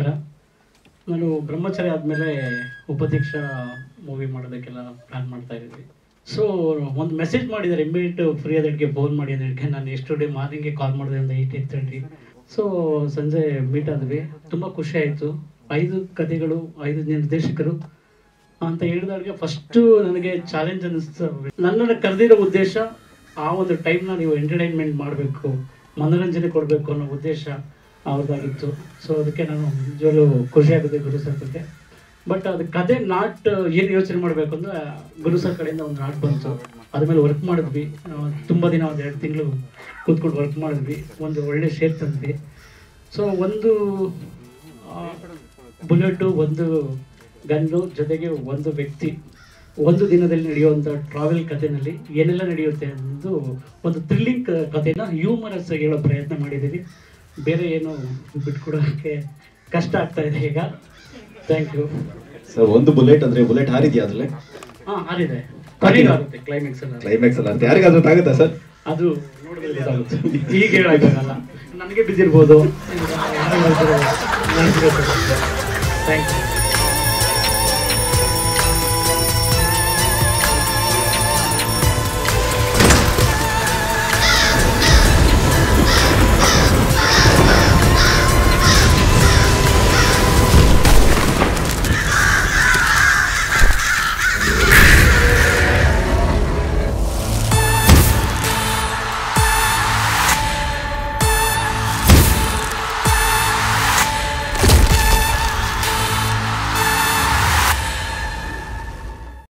ನಮಸ್ಕಾರ ನಾನು ಬ್ರಹ್ಮಚಾರಿ ಆದಮೇಲೆ ಉಪಾಧ್ಯಕ್ಷ ಮೂವಿ ಮಾಡೋದಕ್ಕೆಲ್ಲ ಪ್ಲ್ಯಾನ್ ಮಾಡ್ತಾ ಇದ್ವಿ ಸೊ ಒಂದು ಮೆಸೇಜ್ ಮಾಡಿದ್ದಾರೆ ಇಮ್ಮಿಡಿಯೇಟ್ ಫ್ರೀ ಅದಕ್ಕೆ ಫೋನ್ ಮಾಡಿ ಅದಕ್ಕೆ ನಾನು ಎಷ್ಟು ಡೇ ಮಾರ್ನಿಂಗ್ಗೆ ಕಾಲ್ ಮಾಡಿದೆ ಒಂದು ಏಯ್ಟ್ ಏಟ್ ತರ್ಟಿ ಸೊ ಸಂಜೆ ಮೀಟ್ ಆದ್ವಿ ತುಂಬ ಖುಷಿ ಆಯಿತು ಐದು ಕಥೆಗಳು ಐದು ನಿರ್ದೇಶಕರು ಅಂತ ಹೇಳಿದಾಗ ಫಸ್ಟು ನನಗೆ ಚಾಲೆಂಜ್ ಅನ್ನಿಸ್ತು ನನ್ನನ್ನು ಕರೆದಿರೋ ಉದ್ದೇಶ ಆ ಒಂದು ಟೈಮ್ನ ನೀವು ಎಂಟರ್ಟೈನ್ಮೆಂಟ್ ಮಾಡಬೇಕು ಮನೋರಂಜನೆ ಕೊಡಬೇಕು ಅನ್ನೋ ಉದ್ದೇಶ ಅವ್ರದ್ದಾಗಿತ್ತು ಸೊ ಅದಕ್ಕೆ ನಾನು ನಿಜವಾಗ್ಲೂ ಖುಷಿ ಆಗುತ್ತೆ ಗುರು ಸರ್ ಬಗ್ಗೆ ಬಟ್ ಅದು ಕತೆ ನಾಟ್ ಏನು ಯೋಚನೆ ಮಾಡಬೇಕು ಅಂದ್ರೆ ಗುರು ಸರ್ ಕಡೆಯಿಂದ ಒಂದು ನಾಟ್ ಬಂತು ಅದ್ರ ಮೇಲೆ ವರ್ಕ್ ಮಾಡಿದ್ವಿ ಆ, ತುಂಬ ದಿನ ಒಂದು ಎರಡು ತಿಂಗಳು ಕೂತ್ಕೊಂಡು ವರ್ಕ್ ಮಾಡಿದ್ವಿ ಒಂದು ಒಳ್ಳೆ ಶೇಪ್ ತಂದ್ವಿ ಸೊ ಒಂದು ಬುಲೆಟು ಒಂದು ಗನ್ನು ಜೊತೆಗೆ ಒಂದು ವ್ಯಕ್ತಿ ಒಂದು ದಿನದಲ್ಲಿ ನಡೆಯುವಂಥ ಟ್ರಾವೆಲ್ ಕಥೆನಲ್ಲಿ ಏನೆಲ್ಲ ನಡೆಯುತ್ತೆ ಅನ್ನೋದು ಒಂದು ಥ್ರಿಲ್ಲಿಂಗ್ ಕಥೆನ ಹ್ಯೂಮರಸ್ ಆಗಿ ಹೇಳೋ ಪ್ರಯತ್ನ ಮಾಡಿದ್ದೀವಿ ಬೇರೆ ಏನು ಬಿಟ್ಕೊಡೋಕ್ಕೆ ಕಷ್ಟ ಆಗ್ತಾ ಇದೆ ಈಗ ಥ್ಯಾಂಕ್ ಯು ಸರ್ ಒಂದು ಬುಲೆಟ್ ಅಂದ್ರೆ ಬುಲೆಟ್ ಹಾರಿದ್ಯಾ ಅದ್ರಲ್ಲಿ ಹಾಂ ಆಗಿದೆ ಕೊನೆಗಾಗುತ್ತೆ ಕ್ಲೈಮ್ಯಾಕ್ಸ್ ಎಲ್ಲ ಕ್ಲೈಮ್ಯಾಕ್ಸ್ ಅಲ್ಲ ಅಂತ ಯಾರಿಗಾದ್ರೂ ಆಗುತ್ತಾ ಸರ್ ಅದು ನೋಡಿದ್ರೆ ಗೊತ್ತಾಗುತ್ತೆ ಈಗ ಹೇಳಕ್ಕಾಗಲ್ಲ ನನಗೆ ಬಿದ್ದಿರ್ಬೋದು ಥ್ಯಾಂಕ್ ಯು